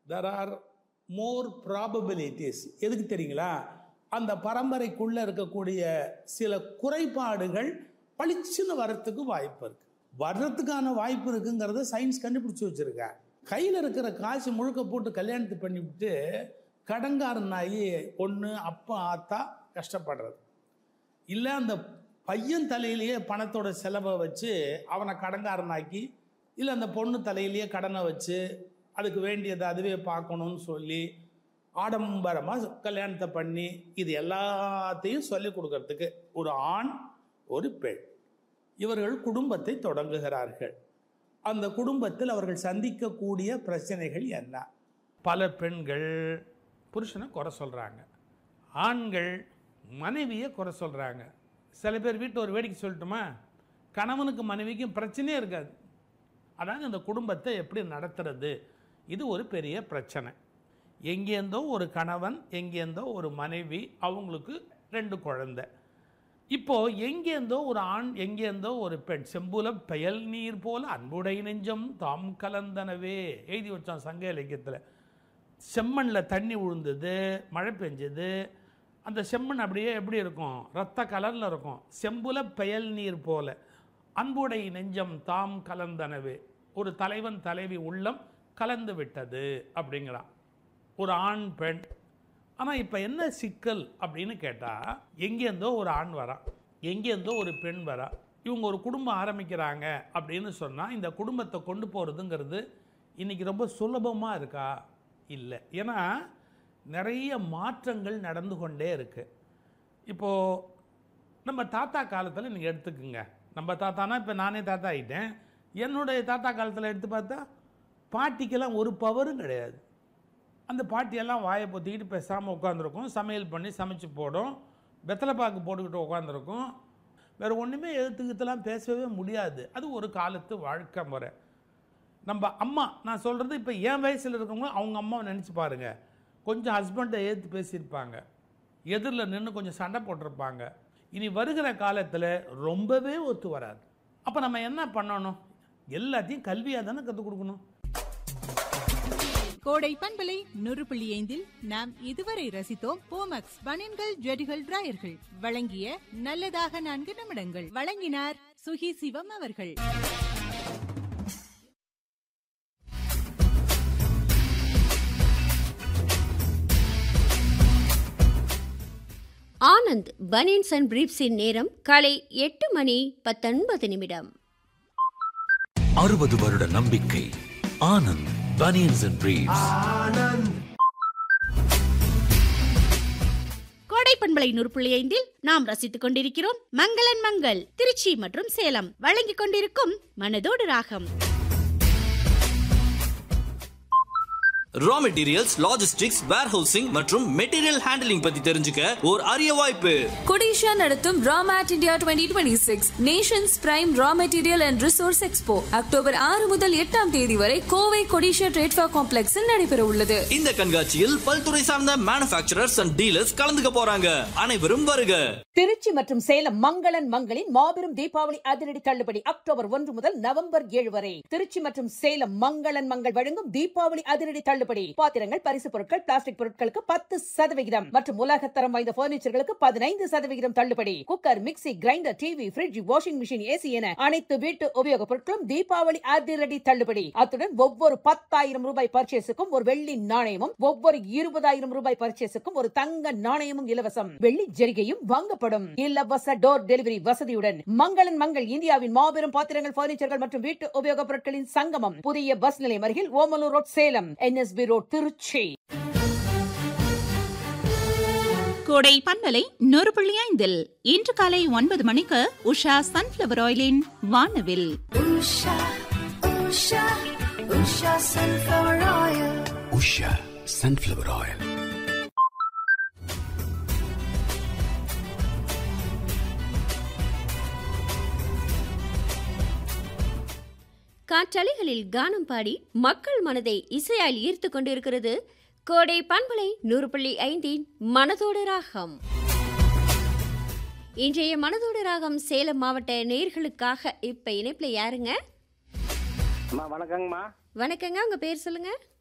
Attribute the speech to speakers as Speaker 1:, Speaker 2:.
Speaker 1: there are more probabilities எதுக்கு தெரியுங்களா அந்த பரம்பரைக்குள்ளே இருக்கக்கூடிய சில குறைபாடுகள் பளிச்சுன்னு வரத்துக்கு வாய்ப்பு இருக்கு வர்றதுக்கான வாய்ப்பு இருக்குங்கிறத சயின்ஸ் கண்டுபிடிச்சி வச்சிருக்க கையில் இருக்கிற காசு முழுக்க போட்டு கல்யாணத்தை பண்ணிவிட்டு கடங்காரனாகி ஒன்று அப்பா ஆத்தா கஷ்டப்படுறது இல்லை அந்த பையன் தலையிலேயே பணத்தோட செலவை வச்சு அவனை கடங்காரனாக்கி இல்லை அந்த பொண்ணு தலையிலேயே கடனை வச்சு அதுக்கு வேண்டியதை அதுவே பார்க்கணும்னு சொல்லி ஆடம்பரமாக கல்யாணத்தை பண்ணி இது எல்லாத்தையும் சொல்லிக் கொடுக்கறதுக்கு ஒரு ஆண் ஒரு பெண் இவர்கள் குடும்பத்தை தொடங்குகிறார்கள் அந்த குடும்பத்தில் அவர்கள் சந்திக்கக்கூடிய பிரச்சனைகள் என்ன பல பெண்கள் புருஷனை குறை சொல்கிறாங்க ஆண்கள் மனைவியை குறை சொல்கிறாங்க சில பேர் வீட்டில் ஒரு வேடிக்கை சொல்லட்டுமா கணவனுக்கு மனைவிக்கும் பிரச்சனையே இருக்காது அதாவது அந்த குடும்பத்தை எப்படி நடத்துறது இது ஒரு பெரிய பிரச்சனை எங்கேருந்தோ ஒரு கணவன் எங்கேருந்தோ ஒரு மனைவி அவங்களுக்கு ரெண்டு குழந்தை இப்போ எங்கேருந்தோ ஒரு ஆண் எங்கேருந்தோ ஒரு பெண் செம்புல பெயல் நீர் போல அன்புடை நெஞ்சம் தாம் கலந்தனவே எழுதி வச்சான் சங்க இலக்கியத்தில் செம்மண்ணில் தண்ணி விழுந்தது மழை பெஞ்சது அந்த செம்மண் அப்படியே எப்படி இருக்கும் ரத்த கலரில் இருக்கும் செம்புல பெயல் நீர் போல அன்புடை நெஞ்சம் தாம் கலந்தனவே ஒரு தலைவன் தலைவி உள்ளம் கலந்து விட்டது அப்படிங்கிறான் ஒரு ஆண் பெண் ஆனால் இப்போ என்ன சிக்கல் அப்படின்னு கேட்டால் எங்கேருந்தோ ஒரு ஆண் வரான் எங்கேருந்தோ ஒரு பெண் வரா இவங்க ஒரு குடும்பம் ஆரம்பிக்கிறாங்க அப்படின்னு சொன்னால் இந்த குடும்பத்தை கொண்டு போகிறதுங்கிறது இன்றைக்கி ரொம்ப சுலபமாக இருக்கா இல்லை ஏன்னா நிறைய மாற்றங்கள் நடந்து கொண்டே இருக்குது இப்போது நம்ம தாத்தா காலத்தில் நீங்கள் எடுத்துக்குங்க நம்ம தாத்தானா இப்போ நானே தாத்தா ஆகிட்டேன் என்னுடைய தாத்தா காலத்தில் எடுத்து பார்த்தா பாட்டிக்கெல்லாம் ஒரு பவரும் கிடையாது அந்த பாட்டியெல்லாம் வாயை பொத்திக்கிட்டு பேசாமல் உட்காந்துருக்கும் சமையல் பண்ணி சமைச்சு போடும் வெத்தலை பாக்கு போட்டுக்கிட்டு உட்காந்துருக்கும் வேறு ஒன்றுமே எழுத்துக்கிட்டலாம் பேசவே முடியாது அது ஒரு காலத்து வாழ்க்கை முறை நம்ம அம்மா நான் சொல்கிறது இப்போ என் வயசில் இருக்கவங்க அவங்க அம்மாவை நினச்சி பாருங்கள் கொஞ்சம் ஹஸ்பண்டை ஏற்று பேசியிருப்பாங்க எதிரில் நின்று கொஞ்சம் சண்டை போட்டிருப்பாங்க இனி வருகிற காலத்தில் ரொம்பவே ஒத்து வராது அப்போ நம்ம என்ன பண்ணணும் எல்லாத்தையும் கல்வியாக தானே கற்றுக் கொடுக்கணும்
Speaker 2: கோடை பண்பலை நூறு புள்ளி ஐந்தில் நாம் இதுவரை ரசித்தோம் போமக்ஸ் பனியன்கள் ஜெடிகள் டிராயர்கள் வழங்கிய நல்லதாக நான்கு நிமிடங்கள் வழங்கினார் சுகி சிவம் அவர்கள்
Speaker 3: ஆனந்த் பனியன்ஸ் அண்ட் பிரீப்ஸின் நேரம் காலை எட்டு மணி பத்தொன்பது நிமிடம்
Speaker 4: அறுபது வருட நம்பிக்கை ஆனந்த் பனியன்ஸ் அண்ட் பிரீவ்ஸ்
Speaker 5: கோடை பண்பலை நூறு புள்ளி ஐந்தில் நாம் ரசித்துக் கொண்டிருக்கிறோம் மங்களன் மங்கள் திருச்சி மற்றும் சேலம் வழங்கிக் கொண்டிருக்கும் மனதோடு ராகம்
Speaker 6: ரா மெட்டீரியல்ஸ் லாஜிஸ்டிக்ஸ் வேர்ஹவுசிங் மற்றும் மெட்டீரியல் ஹேண்டலிங் பத்தி தெரிஞ்சுக்க ஒரு அரிய வாய்ப்பு
Speaker 7: கொடிஷா நடத்தும் Rawmat India twenty twenty six nations prime raw material and resource expo October ஆறு முதல் எட்டாம் தேதி வரை கோவை கொடிஷா ட்ரேட்ஃபா காம்ப்ளெக்ஸில் நடைபெற உள்ளது
Speaker 6: இந்த கண்காட்சியில் பல்துறை சார்ந்த மேனுஃபேக்சரர்ஸ் அண்ட் டீலர்ஸ் கலந்துக்க போறாங்க அனைவரும் வருக
Speaker 8: திருச்சி மற்றும் சேலம் மங்களன் மங்களின் மாபெரும் தீபாவளி அதிரடி தள்ளுபடி அக்டோபர் ஒன்று முதல் நவம்பர் ஏழு வரை திருச்சி மற்றும் சேலம் மங்களன் மங்கள் வழங்கும் தீபாவளி அதிரடி தள்ளுபடி பாத்திரங்கள் பரிசு பொருட்கள் பிளாஸ்டிக் பொருட்களுக்கு பத்து சதவிகிதம் மற்றும் உலகத்தரம் வாய்ந்த பர்னிச்சர்களுக்கு பதினைந்து சதவிகிதம் தள்ளுபடி cooker mixie grinder TV fridge washing machine AC என அனைத்து வீட்டு உபயோகப் பொருட்களும் தீபாவளி அதிரடி தள்ளுபடி அத்துடன் ஒவ்வொரு பத்தாயிரம் ரூபாய் பர்ச்சேஸுக்கும் ஒரு வெள்ளி நாணயமும் ஒவ்வொரு இருபதாயிரம் ரூபாய் பர்ச்சேஸுக்கும் ஒரு தங்க நாணயமும் இலவசம் வெள்ளி ஜெரிகையும் வாங்கப்படும் இலவச டோர் டெலிவரி வசதியுடன் மங்களன் மங்கள் இந்தியாவின் மாபெரும் பாத்திரங்கள் பர்னிச்சர்கள் மற்றும் வீட்டு உபயோகப் பொருட்களின் சங்கமம் புதிய பஸ் நிலையம் அருகில் Omalur road Salem NSB road Trichy
Speaker 2: கோடை பண்பலை நூறு புள்ளி ஐந்தில் இன்று காலை ஒன்பது மணிக்கு உஷா சன்ஃபிளவர் ஆயிலின் வானவில்
Speaker 4: உஷா சன்ஃப்ளவர் ஆயில்
Speaker 3: காற்றலைகளில் கானம் பாடி மக்கள் மனதை இசையால் ஈர்த்து கொண்டிருக்கிறது கோடை பண்பலை நூறு புள்ளி ஐந்தின் மனதோடு ராகம் இன்றைய மனதோடு ராகம் சேலம் மாவட்ட நேர்களுக்காக இப்ப இணைப்புல யாருங்க
Speaker 9: அம்மா வணக்கங்கம்மா
Speaker 3: வணக்கங்க உங்க பேர் சொல்லுங்க